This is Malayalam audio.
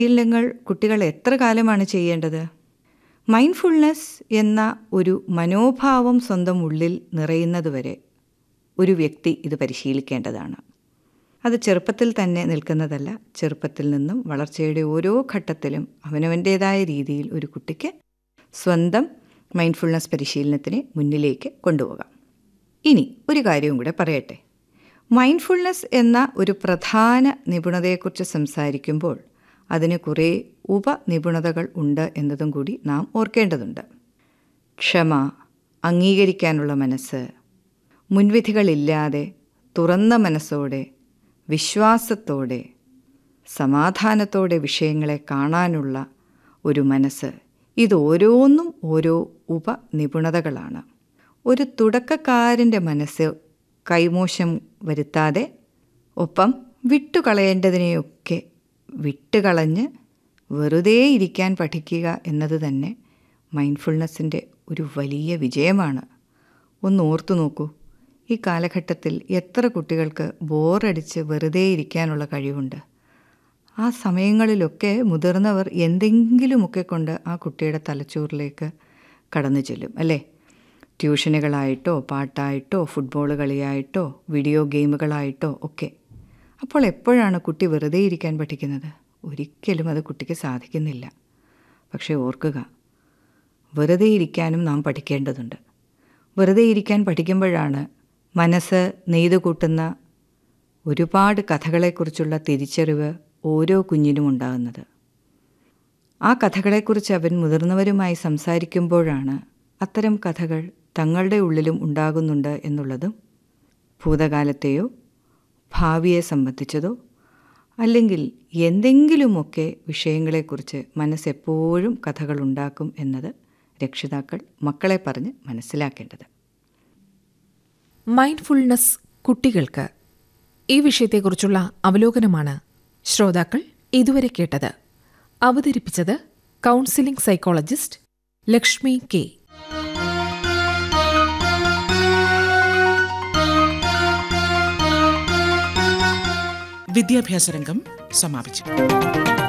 പരിശീലനങ്ങൾ കുട്ടികൾ എത്ര കാലമാണ് ചെയ്യേണ്ടത് മൈൻഡ്ഫുൾനെസ് എന്ന ഒരു മനോഭാവം സ്വന്തം ഉള്ളിൽ നിറയുന്നതുവരെ ഒരു വ്യക്തി ഇത് പരിശീലിക്കേണ്ടതാണ് അത് ചെറുപ്പത്തിൽ തന്നെ നിൽക്കുന്നതല്ല ചെറുപ്പത്തിൽ നിന്നും വളർച്ചയുടെ ഓരോ ഘട്ടത്തിലും അവനവൻ്റേതായ രീതിയിൽ ഒരു കുട്ടിക്ക് സ്വന്തം മൈൻഡ്ഫുൾനെസ് പരിശീലനത്തിനെ മുന്നിലേക്ക് കൊണ്ടുപോകാം ഇനി ഒരു കാര്യവും കൂടെ പറയട്ടെ മൈൻഡ്ഫുൾനെസ് എന്ന ഒരു പ്രധാന നിപുണതയെക്കുറിച്ച് സംസാരിക്കുമ്പോൾ അതിന് കുറേ ഉപനിപുണതകൾ ഉണ്ട് എന്നതും കൂടി നാം ഓർക്കേണ്ടതുണ്ട് ക്ഷമ അംഗീകരിക്കാനുള്ള മനസ്സ് മുൻവിധികളില്ലാതെ തുറന്ന മനസ്സോടെ വിശ്വാസത്തോടെ സമാധാനത്തോടെ വിഷയങ്ങളെ കാണാനുള്ള ഒരു മനസ്സ് ഇത് ഓരോന്നും ഓരോ ഉപനിപുണതകളാണ് ഒരു തുടക്കക്കാരൻ്റെ മനസ്സ് കൈമോശം വരുത്താതെ ഒപ്പം വിട്ടുകളയേണ്ടതിനെയൊക്കെ വിട്ടുകളഞ്ഞ് വെറുതെ ഇരിക്കാൻ പഠിക്കുക എന്നത് തന്നെ മൈൻഡ്ഫുൾനെസ്സിൻ്റെ ഒരു വലിയ വിജയമാണ് ഒന്ന് ഓർത്തു നോക്കൂ ഈ കാലഘട്ടത്തിൽ എത്ര കുട്ടികൾക്ക് ബോറടിച്ച് വെറുതെ ഇരിക്കാനുള്ള കഴിവുണ്ട് ആ സമയങ്ങളിലൊക്കെ മുതിർന്നവർ എന്തെങ്കിലുമൊക്കെ കൊണ്ട് ആ കുട്ടിയുടെ തലച്ചോറിലേക്ക് കടന്നു ചെല്ലും അല്ലേ ട്യൂഷനുകളായിട്ടോ പാട്ടായിട്ടോ ഫുട്ബോൾ കളിയായിട്ടോ വീഡിയോ ഗെയിമുകളായിട്ടോ ഒക്കെ അപ്പോൾ എപ്പോഴാണ് കുട്ടി വെറുതെ ഇരിക്കാൻ പഠിക്കുന്നത് ഒരിക്കലും അത് കുട്ടിക്ക് സാധിക്കുന്നില്ല പക്ഷേ ഓർക്കുക വെറുതെ ഇരിക്കാനും നാം പഠിക്കേണ്ടതുണ്ട് വെറുതെ ഇരിക്കാൻ പഠിക്കുമ്പോഴാണ് മനസ്സ് നെയ്തു കൂട്ടുന്ന ഒരുപാട് കഥകളെക്കുറിച്ചുള്ള തിരിച്ചറിവ് ഓരോ കുഞ്ഞിനും ഉണ്ടാകുന്നത് ആ കഥകളെക്കുറിച്ച് അവൻ മുതിർന്നവരുമായി സംസാരിക്കുമ്പോഴാണ് അത്തരം കഥകൾ തങ്ങളുടെ ഉള്ളിലും ഉണ്ടാകുന്നുണ്ട് എന്നുള്ളതും ഭൂതകാലത്തെയോ ഭാവിയെ സംബന്ധിച്ചതോ അല്ലെങ്കിൽ എന്തെങ്കിലുമൊക്കെ വിഷയങ്ങളെക്കുറിച്ച് മനസ്സെപ്പോഴും കഥകളുണ്ടാക്കും എന്നത് രക്ഷിതാക്കൾ മക്കളെ പറഞ്ഞ് മനസ്സിലാക്കേണ്ടത് മൈൻഡ്ഫുൾനെസ് കുട്ടികൾക്ക് ഈ വിഷയത്തെക്കുറിച്ചുള്ള അവലോകനമാണ് ശ്രോതാക്കൾ ഇതുവരെ കേട്ടത് അവതരിപ്പിച്ചത് കൗൺസിലിംഗ് സൈക്കോളജിസ്റ്റ് ലക്ഷ്മി കെ വിദ്യാഭ്യാസ രംഗം സമാപിച്ചു